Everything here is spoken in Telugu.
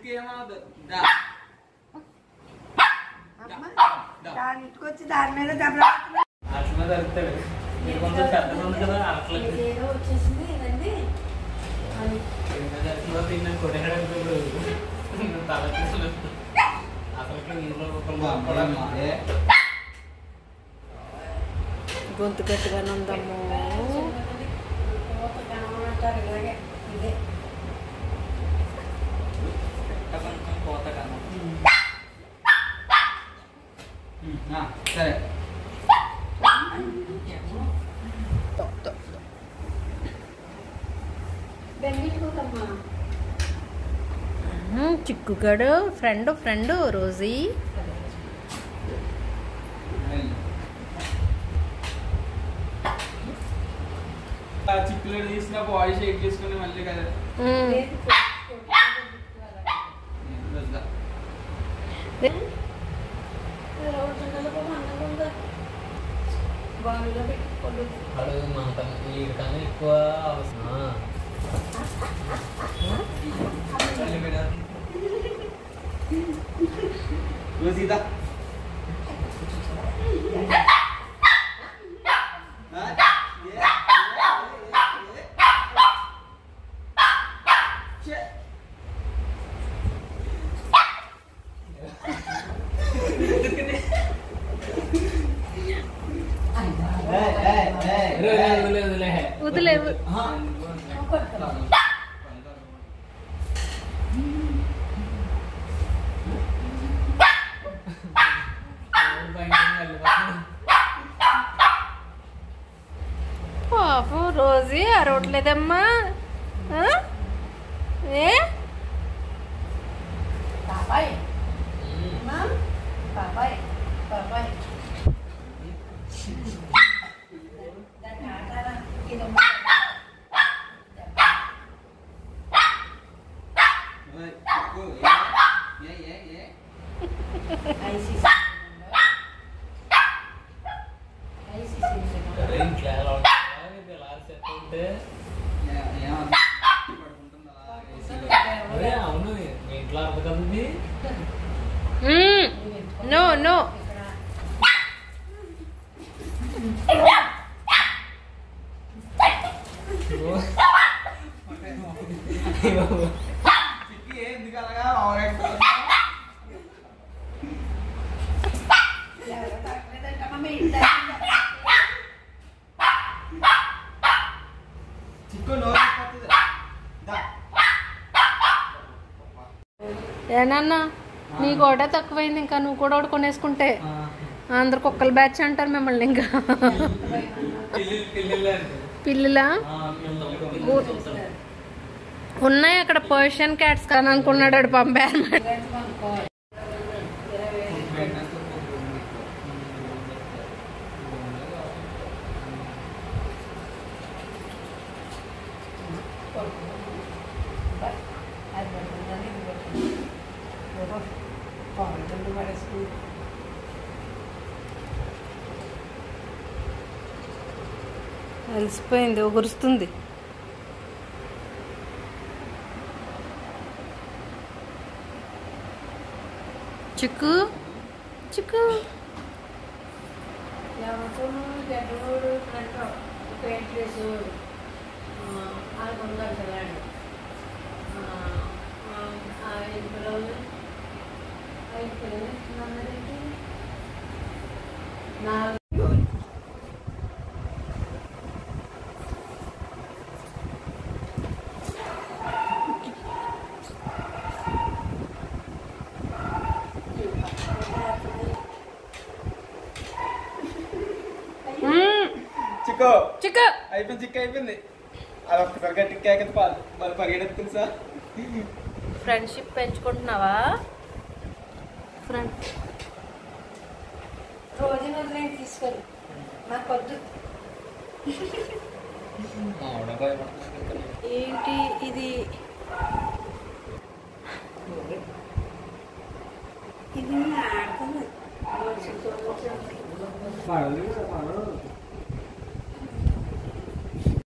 నీకేమవుదు దా అమ్మ దా. దాని ఇంటికొచ్చి దాని మీద దెబ్బలాడుతున్నా అట్లా జరుగుతాడు మీరు కొంచెం పెద్దగా ఉంది కదా అట్లా ఏదో వచ్చేసింది ఇదండి అని తిన్నాను కొట్టేయడానికి తల అసలుకి ఇంట్లో కూడా గొంతు గట్టిగానే ఉందమ్మో కోత కనమంటారు ఇలాగే ఇదే కొంచెం కోత కన్నా సరే బెంగిట్టుకోకమ్మా ఉమ్, చిక్కుగాడు ఫ్రెండ్ ఫ్రెండ్ రోజీ చిక్కులు తీసిన బాడీ షేక్ చేసుకుని మళ్ళీ కదా ఉమ్. రోజుగా. బావిలో పెట్టుకోండి అడుగు మాట వీడికన్నా ఎక్కువ అవసరం మళ్ళీ పెడదాం. ఇదిగో సీత ఆ? ఏ? ఏ? ఏ? ఏ? ఛే. ఏయ్, ఏయ్, ఏయ్, వదిలే, ఏయ్. వదిలే, వదిలే. వదిలే ఆహా. ఎవరు భయంకరంగా వెళ్ళిపోతున్నారు. పాపం రోజీ అరవట్లేదమ్మా ఆ? ఏ బాబాయ్ ఉమ్. అమ్మా బాబాయ్ బాబాయ్ దాన్ని ఆటారా ఇదమ్మ ఓయ్, చెప్పు. ఏ? ఏ, ఏ, ఏ? ఐసీసీ ఐసీసీ అరే, ఇంట్లో ఎలా ఉంటారా? ఇది ఎలా సెట్ ఉంటే ఏ- ఏమన్నా? పడుకుంటుంది అలా ఏసీలో. అరే అవును మీ ఇంట్లో అర్థం కదండి ఉమ్. నో నో చిక్కి ఎందుకు అలాగా ఓవరాక్షన్? ఎవరో తాకలేదంటమ్మా మీ ఇంట్లో చిక్కు నోరు పడుతుంది. దా. ఏనన్నా నీ కూడా తక్కువైంది ఇంకా నువ్వు కూడా ఒకటి కొనేసుకుంటే ఆ, అందరు కుక్కల బ్యాచ్ అంటారు మిమ్మల్ని ఇంకా పిల్లి పిల్లిలే అంటే. పిల్లులా ఆ, పిల్లలు ఊ- ఉన్నాయి అక్కడ పర్షియన్ క్యాట్స్ కానీ అనుకున్నాడు వాడు పంపారు కొనుక్కోవాలి ఇరవై పెట్టినంత ఉంటుంది. అది పడుతుందని ఇది పడుతుంది ఏదో పడుతుంది పడేసుకుంది అలసిపోయింది ఒగురుస్తుంది చిక్కు చిక్కు ఎవరితోనూ పెద్దవాడు ఫ్రెండ్ పెయింట్ వేసేవాడు వాళ్ళు కొనుగోలు పిల్లాడు ఐదు పిల్లలు ఐదు పిల్లలు ఇస్తున్నారంటే నాలుగు చిక్కు చిక్కు అయిపోయింది చిక్కు అయిపోయింది అది ఒక్కసారి గట్టి కేకది పాలు మళ్ళీ పరిగెడెత్తుంది సార్ ఫ్రెండ్షిప్ పెంచుకుంటున్నావా ఫ్రెండ్ రోజు వదిలేని తీసుకెళ్ళి నాకు వద్దు ఆవిడ భయపడుతుంది ఇంకా. ఏంటి ఇది ఇది ఆడుతుంది పడదు పడదు